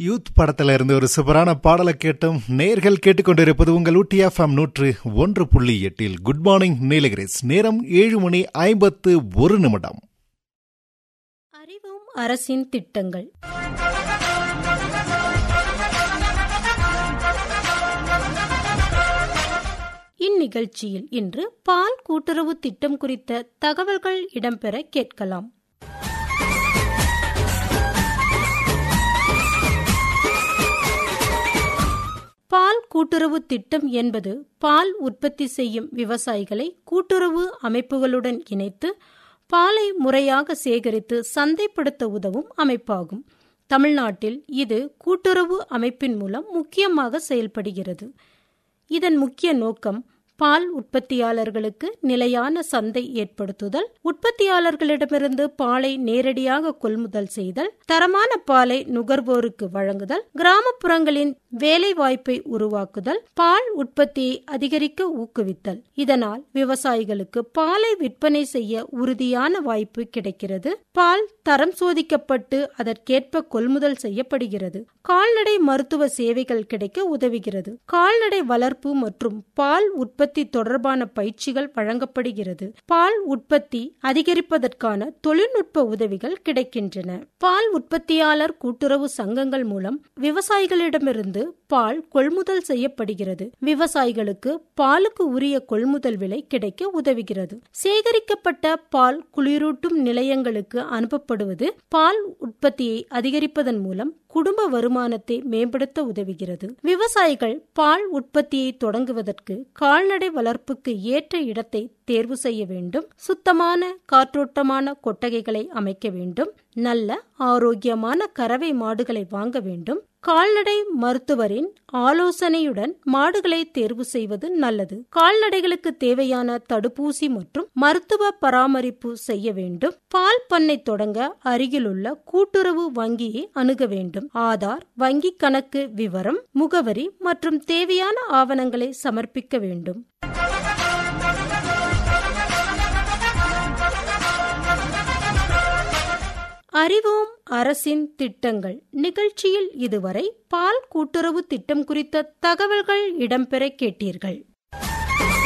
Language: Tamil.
யூத் படத்துல இருந்து ஒரு சூப்பரான பாடலை கேட்டும் நேர்கள் கேட்டுக்கொண்டிருப்பது உங்கள் ஊட்டி எஃப்எம் நூற்று ஒன்று புள்ளி எட்டில் குட் மார்னிங் நீலகிரிஸ் நேரம் ஏழு மணி ஐம்பத்து ஒரு நிமிடம் அறிவும் அரசின் திட்டங்கள் இந்நிகழ்ச்சியில் இன்று பால் கூட்டுறவு திட்டம் குறித்த தகவல்கள் இடம்பெற கேட்கலாம் பால் கூட்டுறவு திட்டம் என்பது பால் உற்பத்தி செய்யும் விவசாயிகளை கூட்டுறவு அமைப்புகளுடன் இணைத்து பாலை முறையாக சேகரித்து சந்தைப்படுத்த உதவும் அமைப்பாகும் தமிழ்நாட்டில் இது கூட்டுறவு அமைப்பின் மூலம் முக்கியமாக செயல்படுகிறது இதன் முக்கிய நோக்கம் பால் உற்பத்தியாளர்களுக்கு நிலையான சந்தை ஏற்படுத்துதல் உற்பத்தியாளர்களிடமிருந்து பாலை நேரடியாக கொள்முதல் செய்தல் தரமான பாலை நுகர்வோருக்கு வழங்குதல் கிராமப்புறங்களின் வேலை வாய்ப்பை உருவாக்குதல் பால் உற்பத்தியை அதிகரிக்க ஊக்குவித்தல் இதனால் விவசாயிகளுக்கு பாலை விற்பனை செய்ய உறுதியான வாய்ப்பு கிடைக்கிறது பால் தரம் சோதிக்கப்பட்டு அதற்கேற்ப கொள்முதல் செய்யப்படுகிறது கால்நடை மருத்துவ சேவைகள் கிடைக்க உதவுகிறது கால்நடை வளர்ப்பு மற்றும் பால் உற்பத்தி தொடர்பான பயிற்சிகள் வழங்கப்படுகிறது பால் உற்பத்தி அதிகரிப்பதற்கான தொழில்நுட்ப உதவிகள் கிடைக்கின்றன பால் உற்பத்தியாளர் கூட்டுறவு சங்கங்கள் மூலம் விவசாயிகளிடமிருந்து பால் கொள்முதல் செய்யப்படுகிறது விவசாயிகளுக்கு பாலுக்கு உரிய கொள்முதல் விலை கிடைக்க உதவுகிறது சேகரிக்கப்பட்ட பால் குளிரூட்டும் நிலையங்களுக்கு அனுப்பப்படுவது பால் உற்பத்தியை அதிகரிப்பதன் மூலம் குடும்ப வருமானத்தை மேம்படுத்த உதவுகிறது விவசாயிகள் பால் உற்பத்தியை தொடங்குவதற்கு கால்நடை வளர்ப்புக்கு ஏற்ற இடத்தை தேர்வு செய்ய வேண்டும் சுத்தமான காற்றோட்டமான கொட்டகைகளை அமைக்க வேண்டும் நல்ல ஆரோக்கியமான கறவை மாடுகளை வாங்க வேண்டும் கால்நடை மருத்துவரின் ஆலோசனையுடன் மாடுகளை தேர்வு செய்வது நல்லது கால்நடைகளுக்கு தேவையான தடுப்பூசி மற்றும் மருத்துவ பராமரிப்பு செய்ய வேண்டும் பால் பண்ணை தொடங்க அருகிலுள்ள கூட்டுறவு வங்கியை அணுக வேண்டும் ஆதார் வங்கி கணக்கு விவரம் முகவரி மற்றும் தேவையான ஆவணங்களை சமர்ப்பிக்க வேண்டும் அறிவோம் அரசின் திட்டங்கள் நிகழ்ச்சியில் இதுவரை பால் கூட்டுறவு திட்டம் குறித்த தகவல்கள் இடம்பெற கேட்டீர்கள்